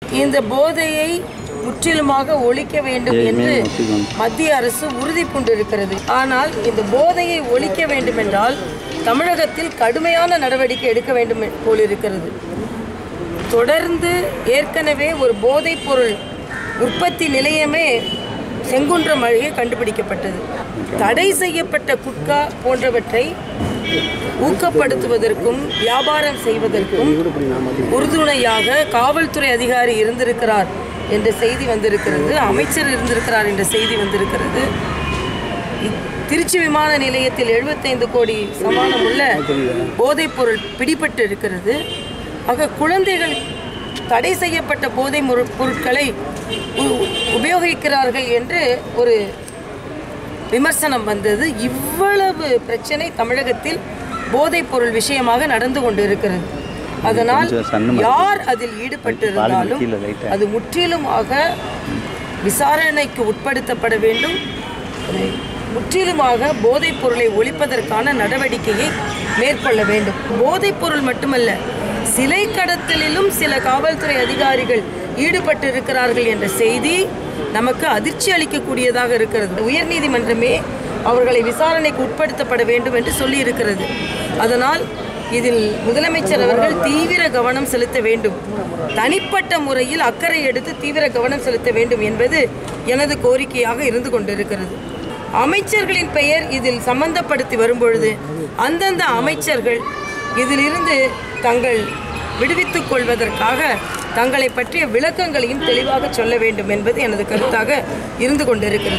இந்த போதையை முற்றிலுமாக ஒழிக்க வேண்டும் என்று மத்திய அரசு உறுதி பூண்டிருக்கிறது ஆனால் இந்த போதையை ஒழிக்க வேண்டும் என்றால் தமிழகத்தில் கடுமையான நடவடிக்கை எடுக்க வேண்டும் போலிருக்கிறது தொடர்ந்து ஏற்கனவே ஒரு போதைப் பொருள் உற்பத்தி நிலையமே செங்குன்றம் அருகே கண்டுபிடிக்கப்பட்டது தடை செய்யப்பட்ட குட்கா போன்றவற்றை ஊக்கப்படுத்துவதற்கும் வியாபாரம் செய்வதற்கும் உறுதுணையாக காவல்துறை அதிகாரி இருந்திருக்கிறார் என்ற செய்தி வந்திருக்கிறது அமைச்சர் இருந்திருக்கிறார் என்ற செய்தி வந்திருக்கிறது இ- திருச்சி விமான நிலையத்தில் 75 கோடி சமானம் உள்ள போதைப்பொருள் பிடிபட்டு இருக்கிறது ஆக குழந்தைகள் தடை செய்யப்பட்ட போதை முரு- பொருட்களை உ- உபயோகிக்கிறார்கள் என்று ஒரு விமர்சனம் வந்தது இவ்வளவு பிரச்சனை தமிழகத்தில் போதைப் பொருள் விஷயமாக நடந்து கொண்டு இருக்கிறது அதனால் யார் அதில் ஈடுபட்டிருந்தாலும் அது முற்றிலுமாக விசாரணைக்கு உட்படுத்தப்பட வேண்டும் அது முற்றிலுமாக போதைப் பொருளை ஒழிப்பதற்கான நடவடிக்கையை மேற்கொள்ள வேண்டும் போதைப் பொருள் மட்டுமல்ல சிலை கடத்தலிலும் சில காவல்துறை அதிகாரிகள் ஈடுபட்டு இருக்கிறார்கள் என்ற செய்தி நமக்கு அதிர்ச்சி அளிக்கக்கூடியதாக இருக்கிறது உயர்நீதிமன்றமே அவர்களை விசாரணைக்கு உட்படுத்தப்பட வேண்டும் என்று சொல்லி இருக்கிறது அதனால் இதில் முதலமைச்சர் அவர்கள் தீவிர கவனம் செலுத்த வேண்டும் தனிப்பட்ட முறையில் அக்கறை எடுத்து தீவிர கவனம் செலுத்த வேண்டும் என்பது எனது கோரிக்கையாக இருந்து கொண்டிருக்கிறது அமைச்சர்களின் பெயர் இதில் சம்பந்தப்படுத்தி வரும்பொழுது அந்தந்த அமைச்சர்கள் இதிலிருந்து தங்கள் விடுவித்துக் கொள்வதற்காக தங்களை பற்றிய விளக்கங்களையும் தெளிவாக சொல்ல வேண்டும் என்பது எனது கருத்தாக இருந்து கொண்டிருக்கிறது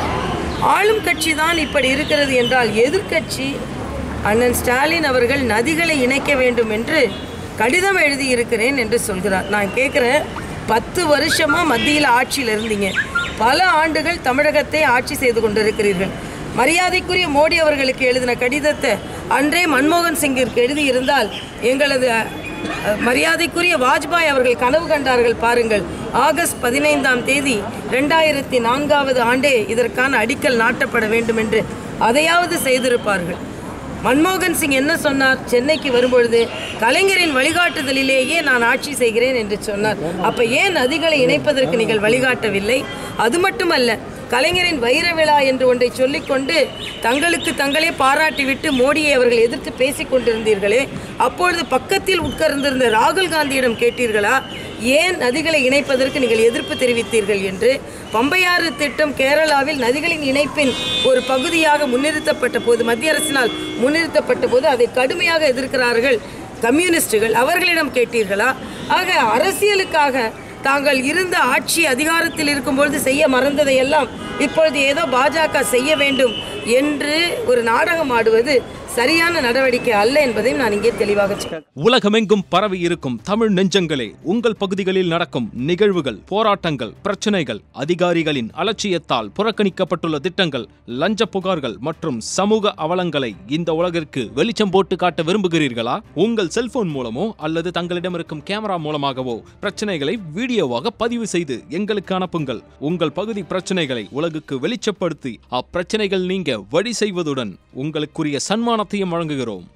ஆளும் கட்சி தான் இப்படி இருக்கிறது என்றால் எதிர்க்கட்சி அண்ணன் ஸ்டாலின் அவர்கள் நதிகளை இணைக்க வேண்டும் என்று கடிதம் எழுதியிருக்கிறேன் என்று சொல்கிறார் நான் கேட்குறேன் பத்து வருஷமா மத்தியில் ஆட்சியில் இருந்தீங்க பல ஆண்டுகள் தமிழகத்தை ஆட்சி செய்து கொண்டிருக்கிறீர்கள் மரியாதைக்குரிய மோடி அவர்களுக்கு எழுதின கடிதத்தை அன்றே மன்மோகன் சிங்கிற்கு எழுதியிருந்தால் எங்களது அஹ், மரியாதைக்குரிய வாஜ்பாய் அவர்கள் கனவு கண்டார்கள் பாருங்கள் ஆகஸ்ட் பதினைந்தாம் தேதி ரெண்டாயிரத்தி நான்காவது ஆண்டே இதற்கான அடிக்கல் நாட்டப்பட வேண்டும் என்று அதையாவது செய்திருப்பார்கள் மன்மோகன் சிங் என்ன சொன்னார் சென்னைக்கு வரும்பொழுது கலைஞரின் வழிகாட்டுதலிலேயே நான் ஆட்சி செய்கிறேன் என்று சொன்னார் அப்ப ஏன் நதிகளை இணைப்பதற்கு நீங்கள் வழிகாட்டவில்லை அது மட்டுமல்ல கலைஞரின் வைர விழா என்று ஒன்றை சொல்லிக்கொண்டு தங்களுக்கு தங்களே பாராட்டிவிட்டு மோடியை அவர்கள் எதிர்த்து பேசிக் கொண்டிருந்தீர்களே அப்பொழுது பக்கத்தில் உட்கார்ந்திருந்த ராகுல் காந்தியிடம் கேட்டீர்களா ஏன் நதிகளை இணைப்பதற்கு நீங்கள் எதிர்ப்பு தெரிவித்தீர்கள் என்று பம்பையாறு திட்டம் கேரளாவில் நதிகளின் இணைப்பின் ஒரு பகுதியாக முன்னிறுத்தப்பட்ட போது மத்திய அரசினால் முன்னிறுத்தப்பட்ட போது அதை கடுமையாக எதிர்க்கிறார்கள் கம்யூனிஸ்டுகள் அவர்களிடம் கேட்டீர்களா ஆக அரசியலுக்காக தாங்கள் இருந்த ஆட்சி அதிகாரத்தில் இருக்கும்பொழுது செய்ய மறந்ததையெல்லாம் இப்பொழுது ஏதோ பாஜக செய்ய வேண்டும் என்று ஒரு நாடகம் ஆடுவது சரியான நடவடிக்கை அல்ல என்பதையும் நான் இங்கே தெளிவாக சொல்கிறேன் உலகமெங்கும் பரவி இருக்கும் தமிழ் நெஞ்சங்களே உங்கள் பகுதிகளில் நடக்கும் நிகழ்வுகள் போராட்டங்கள் பிரச்சனைகள் அதிகாரிகளின் அலட்சியத்தால் புறக்கணிக்கப்பட்டுள்ள திட்டங்கள் லஞ்ச புகார்கள் மற்றும் சமூக அவலங்களை இந்த உலகிற்கு வெளிச்சம் போட்டு காட்ட விரும்புகிறீர்களா உங்கள் செல்போன் மூலமோ அல்லது தங்களிடம் இருக்கும் கேமரா மூலமாகவோ பிரச்சனைகளை வீடியோவாக பதிவு செய்து எங்களுக்கு அனுப்புங்கள் உங்கள் பகுதி பிரச்சனைகளை உலகுக்கு வெளிச்சப்படுத்தி அப்பிரச்சனைகள் நீங்க வழி செய்வதுடன் உங்களுக்குரிய சன்மானத்தையும் வழங்குகிறோம்